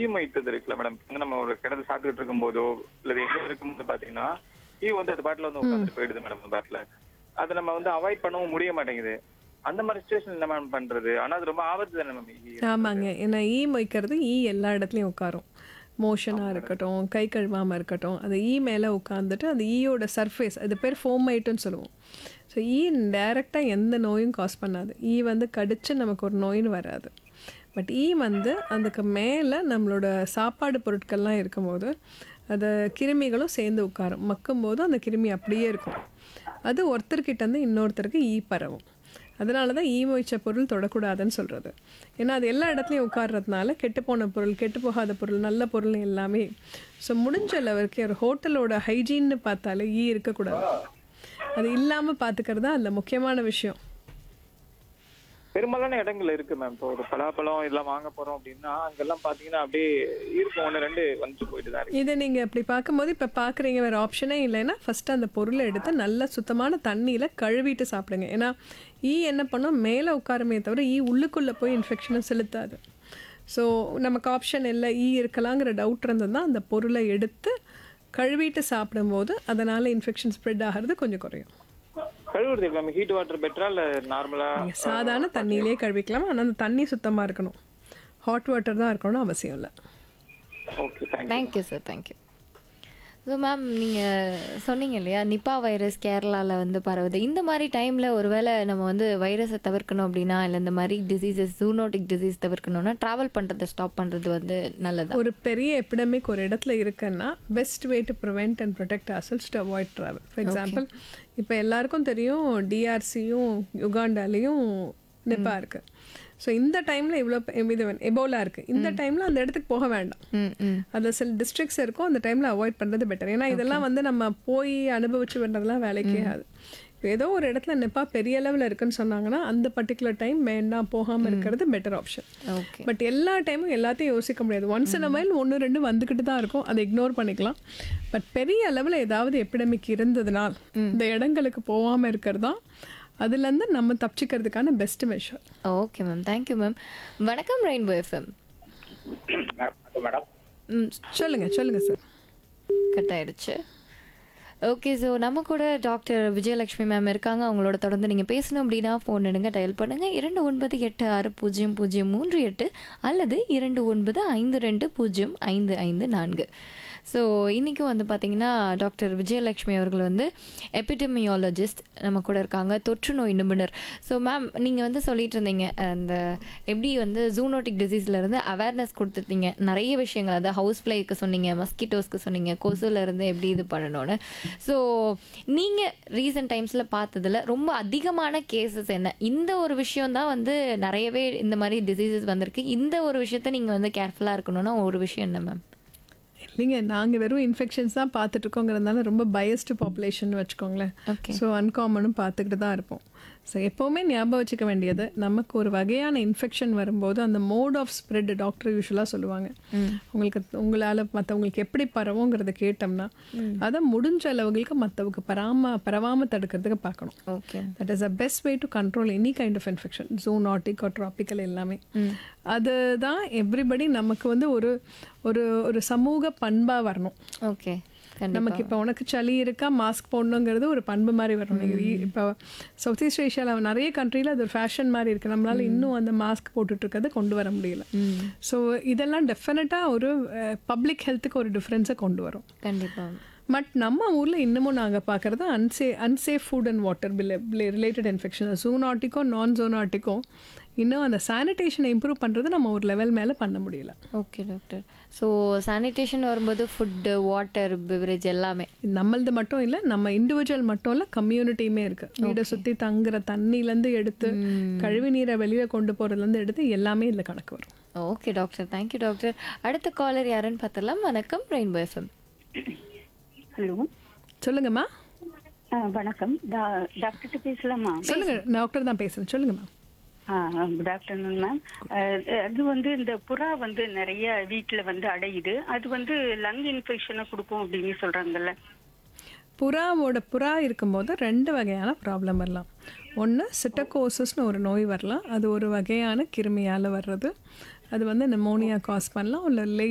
ஈ மைத்தது இருக்குல்ல மேடம் வந்து நம்ம ஒரு கிணறு சாப்பிட்டுட்டு இருக்கும் போதோ இல்ல எங்க இருக்கும்போது பாத்தீங்கன்னா ஈ வந்து அந்த பாட்டில வந்து உட்காந்துட்டு போயிடுது மேடம் அந்த பாட்டில அதை நம்ம வந்து அவாய்ட் பண்ணவும் முடிய மாட்டேங்குது அந்த மாதிரி சுச்சுவேஷன் என்ன மேம் பண்றது ஆனா அது ரொம்ப ஆபத்து தானே மேம் ஆமாங்க ஏன்னா ஈ மொய்க்கிறது ஈ எல்லா இடத்துலையும் உட்காரும் மோஷனாக இருக்கட்டும் கை கழுவாமல் இருக்கட்டும் அந்த ஈ மேலே உட்காந்துட்டு அந்த ஈயோட சர்ஃபேஸ் அது பேர் ஃபோமைட்டுன்னு சொல்லுவோம் ஸோ ஈ டைரெக்டாக எந்த நோயும் காஸ் பண்ணாது ஈ வந்து கடிச்சு நமக்கு ஒரு நோயின்னு வராது பட் ஈ வந்து அதுக்கு மேலே நம்மளோட சாப்பாடு பொருட்கள்லாம் இருக்கும்போது அது கிருமிகளும் சேர்ந்து உட்காரும் மக்கும்போது அந்த கிருமி அப்படியே இருக்கும் அது ஒருத்தர்கிட்ட இருந்து இன்னொருத்தருக்கு ஈ பரவும் அதனால தான் ஈ மொய்ச்ச பொருள் தொடக்கூடாதுன்னு சொல்கிறது ஏன்னா அது எல்லா இடத்துலையும் உட்கார்றதுனால கெட்டுப்போன பொருள் கெட்டு போகாத பொருள் நல்ல பொருள் எல்லாமே ஸோ முடிஞ்ச அளவுக்கு ஒரு ஹோட்டலோட ஹைஜீன்னு பார்த்தாலே ஈ இருக்கக்கூடாது அது இல்லாமல் பார்த்துக்கிறது தான் அதில் முக்கியமான விஷயம் பெரும்பாலான இடங்கள் இருக்கு மேம் இப்போ ஒரு பலாப்பழம் இதெல்லாம் வாங்க போறோம் அப்படின்னா அங்கெல்லாம் பாத்தீங்கன்னா அப்படியே இருக்கும் ஒண்ணு ரெண்டு வந்துட்டு போயிட்டு தான் இருக்கு இதை நீங்கள் இப்படி பார்க்கும்போது இப்போ பார்க்குறீங்க வேறு ஆப்ஷனே இல்லைன்னா ஃபஸ்ட்டு அந்த பொருளை எடுத்து நல்ல சுத்தமான தண்ணியில் கழுவிட்டு சாப்பிடுங்க ஏன்னா ஈ என்ன பண்ணும் மேலே உட்காருமே தவிர ஈ உள்ளுக்குள்ளே போய் இன்ஃபெக்ஷனை செலுத்தாது ஸோ நமக்கு ஆப்ஷன் இல்லை ஈ இருக்கலாங்கிற டவுட் இருந்ததுன்னா அந்த பொருளை எடுத்து கழுவிட்டு சாப்பிடும்போது அதனால் இன்ஃபெக்ஷன் ஸ்ப்ரெட் ஆகிறது கொஞ்சம் குறையும் கழுவுறது மேம் ஹீட் வாட்டர் பெட்டரா இல்ல நார்மலா நீங்கள் சாதாரண தண்ணியிலே கழுவிக்கலாம் ஆனால் அந்த தண்ணி சுத்தமாக இருக்கணும் ஹாட் வாட்டர் தான் இருக்கணும்னு அவசியம் இல்லை okay thank you thank you sir thank you so ma'am நீங்கள் சொன்னீங்க இல்லையா நிப்பா வைரஸ் கேரளாவில் வந்து பரவுது இந்த மாதிரி டைமில் ஒருவேளை நம்ம வந்து வைரஸை தவிர்க்கணும் அப்படின்னா இல்லை இந்த மாதிரி டிசீசஸ் ஜூனோட்டிக் டிசீஸ் தவிர்க்கணும்னா ட்ராவல் பண்ணுறதை ஸ்டாப் பண்ணுறது வந்து நல்லதா ஒரு பெரிய எபிடமிக் ஒரு இடத்துல இருக்குன்னா best way to prevent and protect ourselves to avoid travel for example இப்போ எல்லாருக்கும் தெரியும் டிஆர்சியும் யுகாண்டாலையும் நிப்பா இருக்கு ஸோ இந்த டைமில் இவ்வளோ இது எபோலா இருக்குது இந்த டைமில் அந்த இடத்துக்கு போக வேண்டாம் ம் ம் அதில் சில டிஸ்ட்ரிக்ட்ஸ் இருக்கும் அந்த டைமில் அவாய்ட் பண்ணுறது பெட்டர் ஏன்னா இதெல்லாம் வந்து நம்ம போய் அனுபவிச்சு பண்ணுறதுலாம் வேலைக்கே ஆகாது இப்போ ஏதோ ஒரு இடத்துல நிப்பா பெரிய லெவலில் இருக்குன்னு சொன்னாங்கன்னா அந்த பர்டிகுலர் டைம் வேண்டாம் போகாமல் இருக்கிறது பெட்டர் ஆப்ஷன் ஓகே பட் எல்லா டைமும் எல்லாத்தையும் யோசிக்க முடியாது ஒன்ஸ் இன் மைல் ஒன்று ரெண்டு வந்துக்கிட்டு தான் இருக்கும் அதை இக்னோர் பண்ணிக்கலாம் பட் பெரிய அளவில் ஏதாவது எபிடமிக் இருந்ததுனால் இந்த இடங்களுக்கு போகாமல் இருக்கிறது தான் அதுலேருந்து நம்ம தப்பிச்சுக்கிறதுக்கான best measure okay ma'am thank you ma'am வணக்கம் ரெயின்போ எஃப்எம் மேடம் ம் சொல்லுங்க சொல்லுங்க சார் கட் ஆயிடுச்சு ஓகே ஸோ நம்ம கூட டாக்டர் விஜயலட்சுமி மேம் இருக்காங்க அவங்களோட தொடர்ந்து நீங்கள் பேசணும் அப்படின்னா ஃபோன் எடுங்க டயல் பண்ணுங்கள் இரண்டு ஒன்பது எட்டு ஆறு பூஜ்ஜியம் பூஜ்ஜியம் மூன்று எட்டு அல்லது இரண்டு ஒன்பது ஐந்து ரெண்டு பூஜ்ஜியம் ஐந்து ஐந்து நான்கு ஸோ இன்றைக்கும் வந்து பார்த்தீங்கன்னா டாக்டர் விஜயலட்சுமி அவர்கள் வந்து எபிடமியாலஜிஸ்ட் நம்ம கூட இருக்காங்க தொற்று நோய் நிபுணர் ஸோ மேம் நீங்கள் வந்து சொல்லிட்டு இருந்தீங்க அந்த எப்படி வந்து ஜூனோட்டிக் டிசீஸ்லேருந்து அவேர்னஸ் கொடுத்துருந்தீங்க நிறைய விஷயங்கள் அதாவது ஹவுஸ் ஃப்ளைக்கு சொன்னீங்க மஸ்கிட்டோஸ்க்கு சொன்னீங்க கொசுல இருந்து எப்படி இது பண்ணணும்னு ஸோ நீங்கள் ரீசெண்ட் டைம்ஸில் பார்த்ததுல ரொம்ப அதிகமான கேசஸ் என்ன இந்த ஒரு விஷயம் தான் வந்து நிறையவே இந்த மாதிரி டிசீசஸ் வந்திருக்கு இந்த ஒரு விஷயத்த நீங்கள் வந்து கேர்ஃபுல்லாக இருக்கணும்னா ஒரு விஷயம் என்ன மேம் இல்லைங்க நாங்கள் வெறும் இன்ஃபெக்ஷன்ஸ் தான் பார்த்துட்டு இருக்கோங்கிறதுனால ரொம்ப பயஸ்டு பாப்புலேஷன் வச்சுக்கோங்களேன் ஓகே ஸோ அன்காமனும் பார்த்துக்கிட்டு தான் இருப்போம் ஸோ எப்போவுமே ஞாபகம் வச்சுக்க வேண்டியது நமக்கு ஒரு வகையான இன்ஃபெக்ஷன் வரும்போது அந்த மோட் ஆஃப் ஸ்ப்ரெட் டாக்டர் யூஸ்வலாக சொல்லுவாங்க உங்களுக்கு உங்களால் மற்றவங்களுக்கு எப்படி பரவுங்கிறத கேட்டோம்னா அதை முடிஞ்ச அளவுகளுக்கு மற்றவங்க பராம பரவாமல் தடுக்கிறதுக்கு பார்க்கணும் okay that is a best way to control any kind of infection zoonotic ஒரு ட்ராபிக்கல் எல்லாமே அதுதான் எவ்ரிபடி நமக்கு வந்து ஒரு ஒரு ஒரு சமூக பண்பாக வரணும் ஓகே கண்டிப்பாக நமக்கு இப்போ உனக்கு சளி இருக்கா மாஸ்க் போடணுங்கிறது ஒரு பண்பு மாதிரி வரணும் நீங்க இப்போ சவுத் ஈஸ்ட் ஏஷியாவில் நிறைய கண்ட்ரியில் அது ஒரு ஃபேஷன் மாதிரி இருக்குது நம்மளால இன்னும் அந்த மாஸ்க் போட்டுட்டு இருக்கிறத கொண்டு வர முடியல ஸோ இதெல்லாம் டெஃபினட்டாக ஒரு பப்ளிக் ஹெல்த்துக்கு ஒரு டிஃப்ரென்ஸை கொண்டு வரும் கண்டிப்பாக பட் நம்ம ஊரில் இன்னமும் நாங்கள் பார்க்குறது அன்சே unsafe food and water bill related infection ஜூனாட்டிக்கோ நான் ஜூனாட்டிக்கோ இன்னும் அந்த சானிடேஷனை இம்ப்ரூவ் பண்ணுறது நம்ம ஒரு லெவல் மேலே பண்ண முடியல ஓகே டாக்டர் ஸோ சானிடேஷன் வரும்போது ஃபுட்டு வாட்டர் பிவரேஜ் எல்லாமே நம்மளது மட்டும் இல்லை நம்ம இண்டிவிஜுவல் மட்டும் இல்லை கம்யூனிட்டியுமே இருக்கு வீடை சுற்றி தங்குற தண்ணியிலேருந்து எடுத்து கழிவு நீரை வெளியே கொண்டு போகிறதுலேருந்து எடுத்து எல்லாமே இதில் கணக்கு வரும் ஓகே டாக்டர் தேங்க்யூ டாக்டர் அடுத்த காலர் யாருன்னு பார்த்தலாம் வணக்கம் ரெயின்போ எஃப்எம் ஹலோ சொல்லுங்கம்மா ஆ வணக்கம் டா- டாக்டர்கிட்ட பேசலாமா சொல்லுங்க டாக்டர் தான் பேசுகிறேன் சொல்லுங்கம்மா ஆ குட் ஆஃப்டர்நூன் மேம் அது வந்து இந்த புறா வந்து நிறைய வீட்டில் வந்து அடையுது அது வந்து லங் இன்ஃபெக்ஷனை கொடுக்கும் அப்படின்னு சொல்றாங்கல்ல புறாவோட புறா இருக்கும்போது ரெண்டு வகையான ப்ராப்ளம் வரலாம் ஒன்று சிட்டகோசஸ்னு ஒரு நோய் வரலாம் அது ஒரு வகையான கிருமியால் வர்றது அது வந்து நிமோனியா காஸ் பண்ணலாம் இல்லை